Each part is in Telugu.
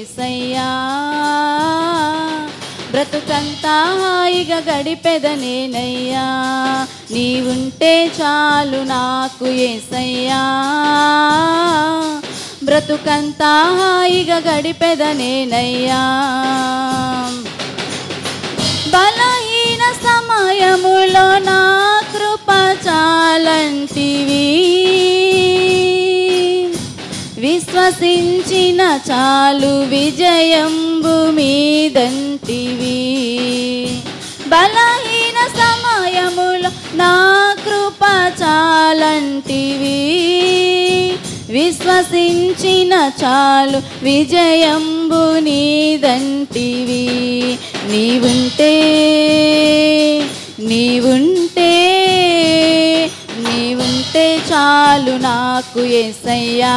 ఏసయ్యా బ్రతుకంతా హాయిగా గడిపెదనేనయ్యా నీవుంటే చాలు నాకు ఏసయ్యా బ్రతుకంతా హాయిగా గడిపెదనేనయ్యా బలహీన సమయములో నా కృప చాలంటివి విశ్వసించిన చాలు విజయంబు మీదంటివి బలహీన సమయములో నా కృప చాలంటివి విశ్వసించిన చాలు విజయంబు నీదంటివి నీవుంటే నీవుంటే నీవుంటే చాలు నాకు ఏసయ్యా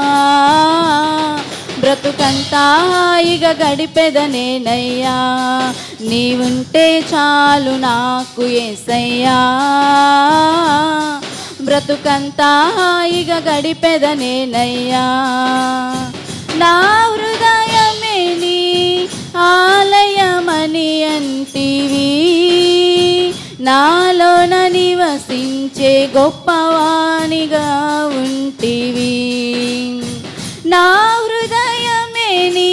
బ్రతుకంతా హాయిగా గడిపెదనేనయ్యా నీవుంటే చాలు నాకు ఏసయ్యా బ్రతుకంతా హాయిగా గడిపెదనేనయ్యా నా హృదయమే నీ ఆలయమని అంటివి నాలోన నివసించే గొప్పవానిగా ఉంటివి నా హృదయమే నీ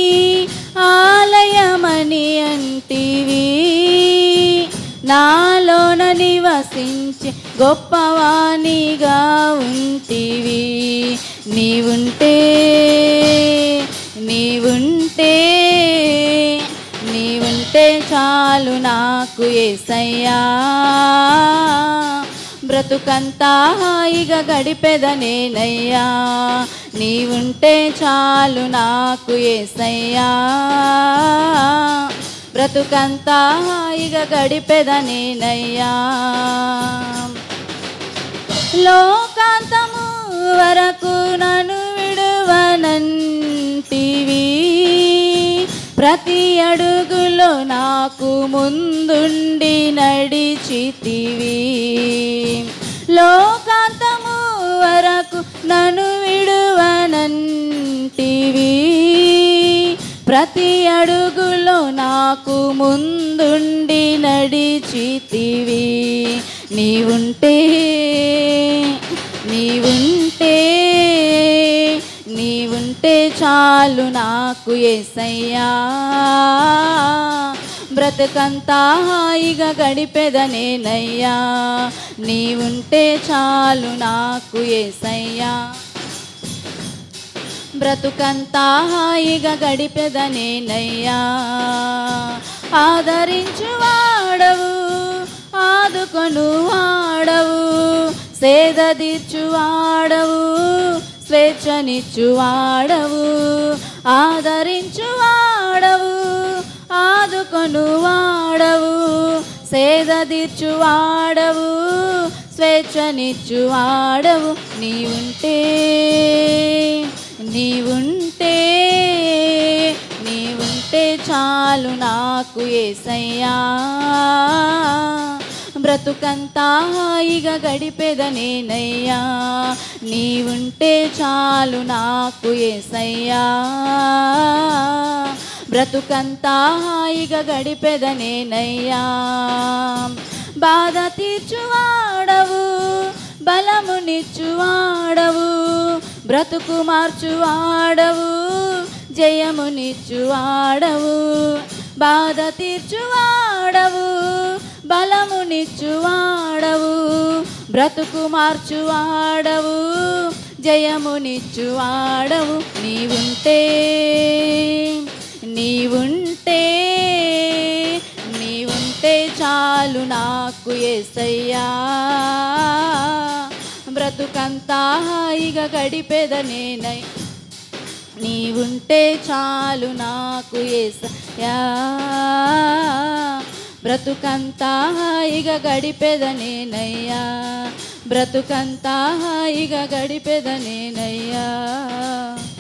ఆలయమని అంటివి నాలోన నివసించే గొప్పవానిగా ఉంటివి నీవుంటే నీవుంటే నీవుంటే చాలు నాకు ఏసయ్యా బ్రతుకంతా హాయిగా గడిపెదనేనయ్యా నీవుంటే చాలు నాకు ఏసయ్యా బ్రతుకంతా హాయిగా గడిపెదనేనయ్యా లోకాంతము వరకు నన్ను విడువనంటివి ప్రతి అడుగులో నాకు ముందుండి నడిచితివి లోకాంతము వరకు నన్ను విడువనంటివి ప్రతి అడుగులో నాకు ముందుండి నడిచితివి నీవుంటే నీవుంటే నీవుంటే చాలు నాకు ఏసయ్యా బ్రతుకంతా హాయిగా గడిపెదనేనయ్యా నీవుంటే చాలు నాకు ఏసయ్యా బ్రతుకంతా హాయిగా గడిపెదనేనయ్యా ఆదరించు వాడవు ఆదుకొను వాడవు సేద తీర్చు వాడవు స్వేచ్ఛనిచ్చు వాడవు ఆదరించు వాడవు ఆదుకొను వాడవు సేద తీర్చు వాడవు స్వేచ్ఛనిచ్చు వాడవు నీవుంటే నీవుంటే నీవుంటే చాలు నాకు ఏసయ్యా బ్రతుకంతా హాయిగా గడిపెదనేనయ్యా నీవుంటే చాలు నాకు ఏసయ్యా బ్రతుకంతా హాయిగా గడిపెదనేనయ్యా బాధ తీర్చువాడవు బలమునిచ్చువాడవు బ్రతుకు మార్చువాడవు జయమునిచ్చువాడవు బాధ తీర్చువాడవు బలమునిచ్చువాడవు బ్రతుకు మార్చువాడవు జయమునిచ్చువాడవు నీవుంటే నీవుంటే నీవుంటే చాలు నాకు ఏసయ్యా బ్రతుకంతా హాయిగా గడిపెదనేనై నీవుంటే చాలు నాకు ఏసయ్యా బ్రతుకంతా హాయిగా గడిపెదనేనయ్యా బ్రతుకంతా హాయిగా గడిపెదనేనయ్యా